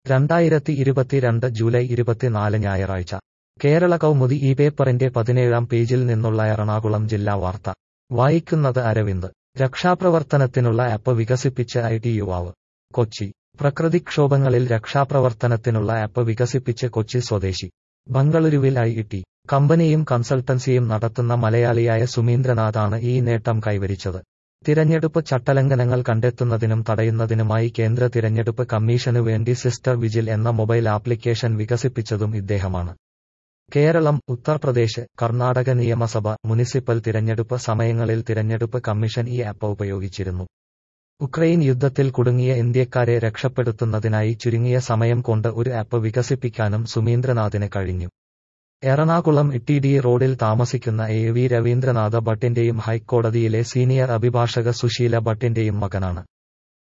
രണ്ടായിരത്തി ഇരുപത്തിരണ്ട് ജൂലൈ ഇരുപത്തിനാല് ഞായറാഴ്ച കേരള കൗമുദി ഈ പേപ്പറിന്റെ പതിനേഴാം പേജിൽ നിന്നുള്ള എറണാകുളം ജില്ലാ വാർത്ത വായിക്കുന്നത് അരവിന്ദ് രക്ഷാപ്രവർത്തനത്തിനുള്ള ആപ്പ് വികസിപ്പിച്ച് ഐ ടി യുവാവ് കൊച്ചി പ്രകൃതിക്ഷോഭങ്ങളിൽ രക്ഷാപ്രവർത്തനത്തിനുള്ള ആപ്പ് വികസിപ്പിച്ച് കൊച്ചി സ്വദേശി ബംഗളൂരുവിൽ ഐ ടി കമ്പനിയും കൺസൾട്ടൻസിയും നടത്തുന്ന മലയാളിയായ സുമീന്ദ്രനാഥാണ് ഈ നേട്ടം കൈവരിച്ചത് തിരഞ്ഞെടുപ്പ് ചട്ടലംഘനങ്ങൾ കണ്ടെത്തുന്നതിനും തടയുന്നതിനുമായി കേന്ദ്ര തിരഞ്ഞെടുപ്പ് കമ്മീഷനു വേണ്ടി സിസ്റ്റർ വിജിൽ എന്ന മൊബൈൽ ആപ്ലിക്കേഷൻ വികസിപ്പിച്ചതും ഇദ്ദേഹമാണ് കേരളം ഉത്തർപ്രദേശ് കർണാടക നിയമസഭ മുനിസിപ്പൽ തിരഞ്ഞെടുപ്പ് സമയങ്ങളിൽ തിരഞ്ഞെടുപ്പ് കമ്മീഷൻ ഈ ആപ്പ് ഉപയോഗിച്ചിരുന്നു ഉക്രൈൻ യുദ്ധത്തിൽ കുടുങ്ങിയ ഇന്ത്യക്കാരെ രക്ഷപ്പെടുത്തുന്നതിനായി ചുരുങ്ങിയ സമയം കൊണ്ട് ഒരു ആപ്പ് വികസിപ്പിക്കാനും സുമീന്ദ്രനാഥിന് കഴിഞ്ഞു എറണാകുളം ടി ഡി റോഡിൽ താമസിക്കുന്ന എ വി രവീന്ദ്രനാഥ ഭട്ടിന്റെയും ഹൈക്കോടതിയിലെ സീനിയർ അഭിഭാഷക സുശീല ഭട്ടിന്റെയും മകനാണ്